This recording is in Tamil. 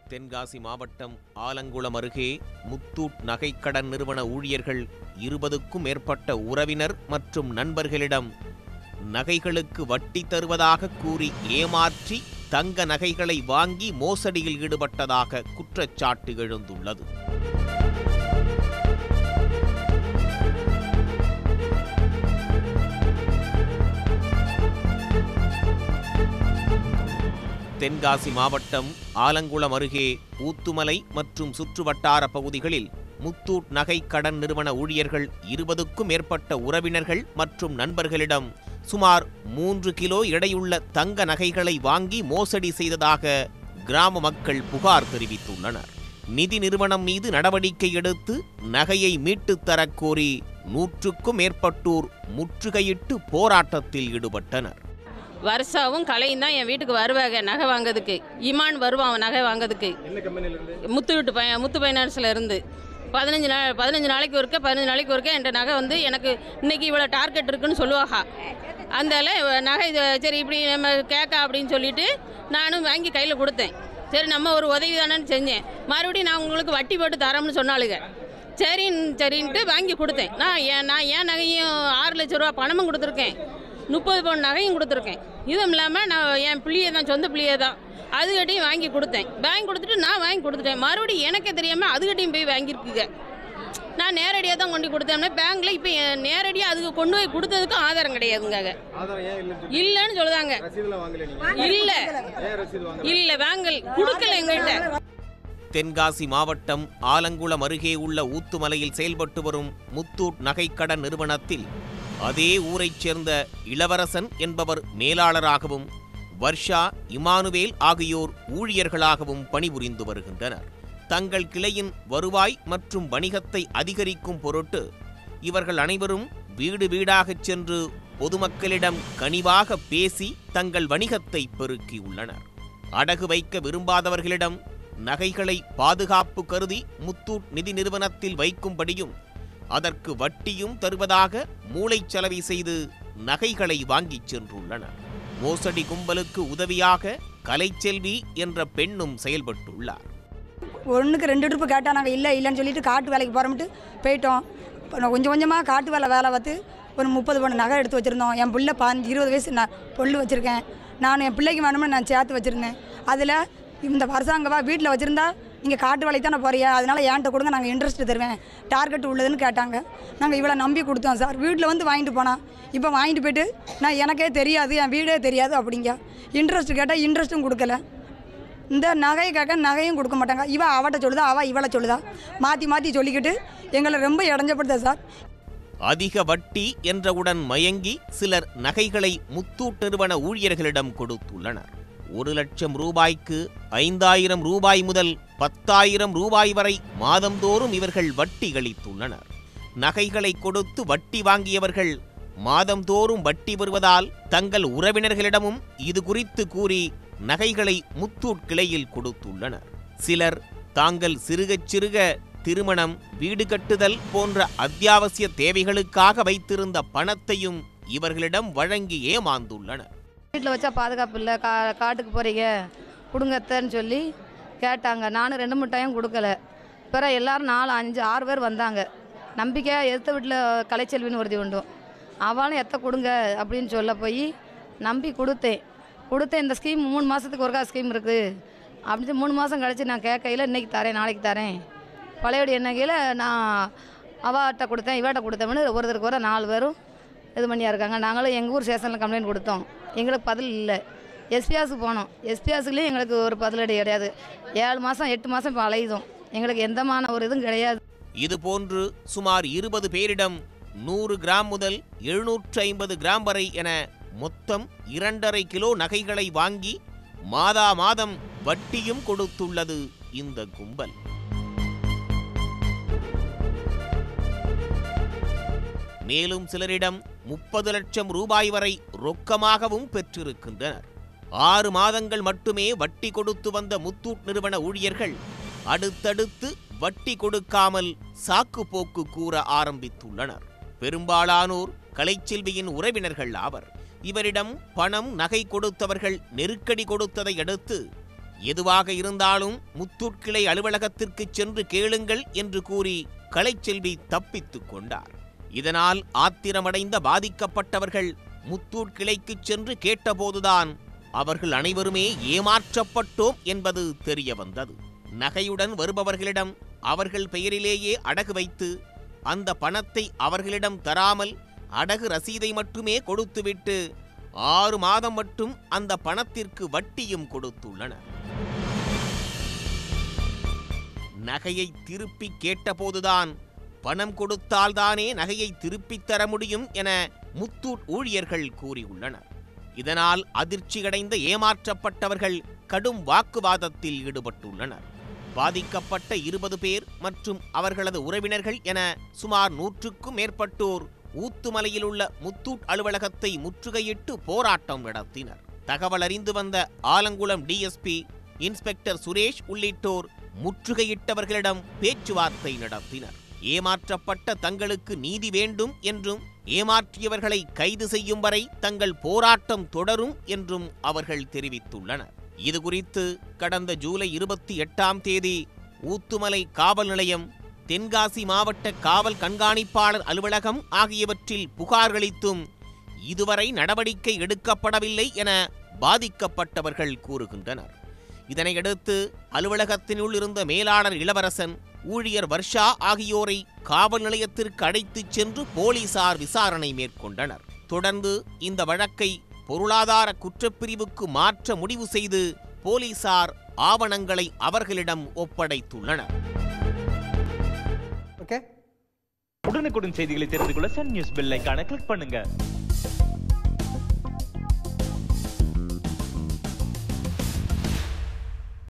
தென்காசி மாவட்டம் ஆலங்குளம் அருகே முத்தூட் நகைக்கடன் நிறுவன ஊழியர்கள் இருபதுக்கும் மேற்பட்ட உறவினர் மற்றும் நண்பர்களிடம் நகைகளுக்கு வட்டி தருவதாக கூறி ஏமாற்றி தங்க நகைகளை வாங்கி மோசடியில் ஈடுபட்டதாக குற்றச்சாட்டு எழுந்துள்ளது தென்காசி மாவட்டம் ஆலங்குளம் அருகே ஊத்துமலை மற்றும் சுற்றுவட்டார பகுதிகளில் முத்தூட் நகை கடன் நிறுவன ஊழியர்கள் இருபதுக்கும் மேற்பட்ட உறவினர்கள் மற்றும் நண்பர்களிடம் சுமார் மூன்று கிலோ எடையுள்ள தங்க நகைகளை வாங்கி மோசடி செய்ததாக கிராம மக்கள் புகார் தெரிவித்துள்ளனர் நிதி நிறுவனம் மீது நடவடிக்கை எடுத்து நகையை மீட்டுத் தரக் கோரி நூற்றுக்கும் மேற்பட்டோர் முற்றுகையிட்டு போராட்டத்தில் ஈடுபட்டனர் வருஷாவும் கலையும் தான் என் வீட்டுக்கு வருவாங்க நகை வாங்குறதுக்கு இமான் வருவான் அவன் நகை வாங்குறதுக்கு என்ன கம்பெனில இருந்து முத்து வீட்டு பையன் முத்து ஃபைனான்ஸில் இருந்து பதினஞ்சு நாள் பதினஞ்சு நாளைக்கு ஒருக்க பதினஞ்சு நாளைக்கு ஒருக்க என்கிட்ட நகை வந்து எனக்கு இன்னைக்கு இவ்வளோ டார்கெட் இருக்குன்னு சொல்லுவாங்க அந்தால நகை இது சரி இப்படி நம்ம கேட்க அப்படின்னு சொல்லிட்டு நானும் வாங்கி கையில் கொடுத்தேன் சரி நம்ம ஒரு உதவி தானேன்னு செஞ்சேன் மறுபடியும் நான் உங்களுக்கு வட்டி போட்டு தரோம்னு சொன்னாளுங்க சரின்னு சரின்ட்டு வாங்கி கொடுத்தேன் நான் ஏன் நான் ஏன் நகையும் ஆறு லட்ச ரூபா பணமும் கொடுத்துருக்கேன் முப்பது பவுன் நகையும் கொடுத்துருக்கேன் இதுவும் இல்லாமல் நான் என் பிள்ளையை தான் சொந்த பிள்ளையை தான் அதுகிட்டையும் வாங்கி கொடுத்தேன் வாங்கி கொடுத்துட்டு நான் வாங்கி கொடுத்துட்டேன் மறுபடியும் எனக்கே தெரியாமல் அதுகிட்டையும் போய் வாங்கியிருக்குங்க நான் நேரடியாக தான் கொண்டு கொடுத்தேன் பேங்க்ல இப்போ நேரடியாக அதுக்கு கொண்டு போய் கொடுத்ததுக்கும் ஆதாரம் கிடையாதுங்க ஆதாரம் ஏன் இல்லைன்னு சொல்லி இல்லைன்னு சொல்லுதாங்க ரசீதுலாம் வாங்கல நீங்க இல்லை ஏன் ரசீது வாங்கல இல்லை வாங்கல் கொடுக்கல எங்கள்கிட்ட தென்காசி மாவட்டம் ஆலங்குளம் அருகே உள்ள ஊத்துமலையில் செயல்பட்டு வரும் முத்தூட் நகைக்கடன் நிறுவனத்தில் அதே ஊரைச் சேர்ந்த இளவரசன் என்பவர் மேலாளராகவும் வர்ஷா இமானுவேல் ஆகியோர் ஊழியர்களாகவும் பணிபுரிந்து வருகின்றனர் தங்கள் கிளையின் வருவாய் மற்றும் வணிகத்தை அதிகரிக்கும் பொருட்டு இவர்கள் அனைவரும் வீடு வீடாகச் சென்று பொதுமக்களிடம் கனிவாக பேசி தங்கள் வணிகத்தை பெருக்கியுள்ளனர் அடகு வைக்க விரும்பாதவர்களிடம் நகைகளை பாதுகாப்பு கருதி முத்தூட் நிதி நிறுவனத்தில் வைக்கும்படியும் அதற்கு வட்டியும் தருவதாக மூளைச்சலவை செய்து நகைகளை வாங்கிச் சென்றுள்ளனர் மோசடி கும்பலுக்கு உதவியாக கலைச்செல்வி என்ற பெண்ணும் செயல்பட்டுள்ளார் ஒன்றுக்கு ரெண்டு ட்ரிப்பு கேட்டால் நாங்கள் இல்லை இல்லைன்னு சொல்லிட்டு காட்டு வேலைக்கு போகிறோம்ட்டு போயிட்டோம் இப்போ நான் கொஞ்சம் கொஞ்சமாக காட்டு வேலை வேலை பார்த்து ஒரு முப்பது பவுன் நகை எடுத்து வச்சுருந்தோம் என் பிள்ளை பாஞ்சு இருபது வயசு நான் பொண்ணு வச்சுருக்கேன் நான் என் பிள்ளைக்கு வேணும்னு நான் சேர்த்து வச்சுருந்தேன் அதில் இந்த அரசாங்கவா வீட்டில் வச்சுருந்தா நீங்கள் காட்டு வேலைக்கு தானே போறியா அதனால் என்கிட்ட கொடுங்க நாங்கள் இன்ட்ரெஸ்ட் தருவேன் டார்கெட் உள்ளதுன்னு கேட்டாங்க நாங்கள் இவ்வளோ நம்பி கொடுத்தோம் சார் வீட்டில் வந்து வாங்கிட்டு போனான் இப்போ வாங்கிட்டு போயிட்டு நான் எனக்கே தெரியாது என் வீடே தெரியாது அப்படிங்க இன்ட்ரெஸ்ட் கேட்டால் இன்ட்ரெஸ்ட்டும் கொடுக்கல இந்த நகையை கேட்க நகையும் கொடுக்க மாட்டாங்க இவ அவட்ட சொல்லுதா அவ இவளை சொல்லுதா மாற்றி மாற்றி சொல்லிக்கிட்டு எங்களை ரொம்ப இடைஞ்சப்படுதா சார் அதிக வட்டி என்றவுடன் மயங்கி சிலர் நகைகளை முத்தூட் நிறுவன ஊழியர்களிடம் கொடுத்துள்ளனர் ஒரு லட்சம் ரூபாய்க்கு ஐந்தாயிரம் ரூபாய் முதல் பத்தாயிரம் ரூபாய் வரை மாதந்தோறும் இவர்கள் வட்டி அளித்துள்ளனர் நகைகளை கொடுத்து வட்டி வாங்கியவர்கள் மாதந்தோறும் வட்டி பெறுவதால் தங்கள் உறவினர்களிடமும் இது குறித்து கூறி நகைகளை முத்தூட் கிளையில் கொடுத்துள்ளனர் சிலர் தாங்கள் சிறுகச் சிறுக திருமணம் வீடு கட்டுதல் போன்ற அத்தியாவசிய தேவைகளுக்காக வைத்திருந்த பணத்தையும் இவர்களிடம் வழங்கி ஏமாந்துள்ளனர் வீட்டில் வச்சா பாதுகாப்பு இல்லை கா காட்டுக்கு போகிறீங்க கொடுங்கத்தன்னு சொல்லி கேட்டாங்க நானும் ரெண்டு மூணு டைம் கொடுக்கல பிறகு எல்லாரும் நாலு அஞ்சு ஆறு பேர் வந்தாங்க நம்பிக்கையாக எத்த வீட்டில் கலைச்செல்வின்னு ஒருத்தி உண்டு அவளும் எத்த கொடுங்க அப்படின்னு சொல்ல போய் நம்பி கொடுத்தேன் கொடுத்தேன் இந்த ஸ்கீம் மூணு மாதத்துக்கு ஒருக்கா ஸ்கீம் இருக்குது அப்படின்னு மூணு மாதம் கழிச்சு நான் கேட்கையில் இன்னைக்கு தரேன் நாளைக்கு தரேன் பழையபடி எண்ணகையில் நான் அவாட்ட கொடுத்தேன் இவாட்ட கொடுத்தேன்னு ஒருத்தருக்கு ஒரு நாலு பேரும் இது பண்ணியா இருக்காங்க நாங்களும் எங்கள் ஊர் ஸ்டேஷனில் கம்ப்ளைண்ட் கொடுத்தோம் எங்களுக்கு பதில் இல்லை எஸ்பிஆஸுக்கு போனோம் எஸ்பிஆஸுக்குலேயும் எங்களுக்கு ஒரு பதிலடி கிடையாது ஏழு மாதம் எட்டு மாதம் இப்போ அலையுதோம் எங்களுக்கு எந்தமான ஒரு இதுவும் கிடையாது இதுபோன்று சுமார் இருபது பேரிடம் நூறு கிராம் முதல் எழுநூற்று ஐம்பது கிராம் வரை என மொத்தம் இரண்டரை கிலோ நகைகளை வாங்கி மாதா மாதம் வட்டியும் கொடுத்துள்ளது இந்த கும்பல் மேலும் சிலரிடம் முப்பது லட்சம் ரூபாய் வரை ரொக்கமாகவும் பெற்றிருக்கின்றனர் ஆறு மாதங்கள் மட்டுமே வட்டி கொடுத்து வந்த முத்தூட் நிறுவன ஊழியர்கள் அடுத்தடுத்து வட்டி கொடுக்காமல் சாக்கு போக்கு கூற ஆரம்பித்துள்ளனர் பெரும்பாலானோர் கலைச்செல்வியின் உறவினர்கள் ஆவர் இவரிடம் பணம் நகை கொடுத்தவர்கள் நெருக்கடி கொடுத்ததை அடுத்து எதுவாக இருந்தாலும் முத்தூட் கிளை அலுவலகத்திற்கு சென்று கேளுங்கள் என்று கூறி கலைச்செல்வி தப்பித்துக் கொண்டார் இதனால் ஆத்திரமடைந்த பாதிக்கப்பட்டவர்கள் முத்தூட் கிளைக்கு சென்று கேட்டபோதுதான் அவர்கள் அனைவருமே ஏமாற்றப்பட்டோம் என்பது தெரிய வந்தது நகையுடன் வருபவர்களிடம் அவர்கள் பெயரிலேயே அடகு வைத்து அந்த பணத்தை அவர்களிடம் தராமல் அடகு ரசீதை மட்டுமே கொடுத்துவிட்டு ஆறு மாதம் மட்டும் அந்த பணத்திற்கு வட்டியும் கொடுத்துள்ளனர் நகையை திருப்பி கேட்டபோதுதான் பணம் கொடுத்தால்தானே நகையை திருப்பித் தர முடியும் என முத்தூட் ஊழியர்கள் கூறியுள்ளனர் இதனால் அதிர்ச்சியடைந்த ஏமாற்றப்பட்டவர்கள் கடும் வாக்குவாதத்தில் ஈடுபட்டுள்ளனர் பாதிக்கப்பட்ட இருபது பேர் மற்றும் அவர்களது உறவினர்கள் என சுமார் நூற்றுக்கும் மேற்பட்டோர் ஊத்துமலையில் உள்ள முத்தூட் அலுவலகத்தை முற்றுகையிட்டு போராட்டம் நடத்தினர் தகவல் அறிந்து வந்த ஆலங்குளம் டிஎஸ்பி இன்ஸ்பெக்டர் சுரேஷ் உள்ளிட்டோர் முற்றுகையிட்டவர்களிடம் பேச்சுவார்த்தை நடத்தினர் ஏமாற்றப்பட்ட தங்களுக்கு நீதி வேண்டும் என்றும் ஏமாற்றியவர்களை கைது செய்யும் வரை தங்கள் போராட்டம் தொடரும் என்றும் அவர்கள் தெரிவித்துள்ளனர் இதுகுறித்து கடந்த ஜூலை இருபத்தி எட்டாம் தேதி ஊத்துமலை காவல் நிலையம் தென்காசி மாவட்ட காவல் கண்காணிப்பாளர் அலுவலகம் ஆகியவற்றில் புகார்களித்தும் இதுவரை நடவடிக்கை எடுக்கப்படவில்லை என பாதிக்கப்பட்டவர்கள் கூறுகின்றனர் இதனையடுத்து அலுவலகத்தினுள் இருந்த மேலாளர் இளவரசன் ஊழியர் வர்ஷா ஆகியோரை காவல் நிலையத்திற்கு அழைத்துச் சென்று போலீசார் விசாரணை மேற்கொண்டனர் தொடர்ந்து இந்த வழக்கை பொருளாதார குற்றப்பிரிவுக்கு மாற்ற முடிவு செய்து போலீசார் ஆவணங்களை அவர்களிடம் ஒப்படைத்துள்ளனர் ஓகே உடனுக்குடன் செய்திகளை தெரிந்து கொள்ள சன் நியூஸ் பெல் ஐகானை கிளிக் பண்ணுங்க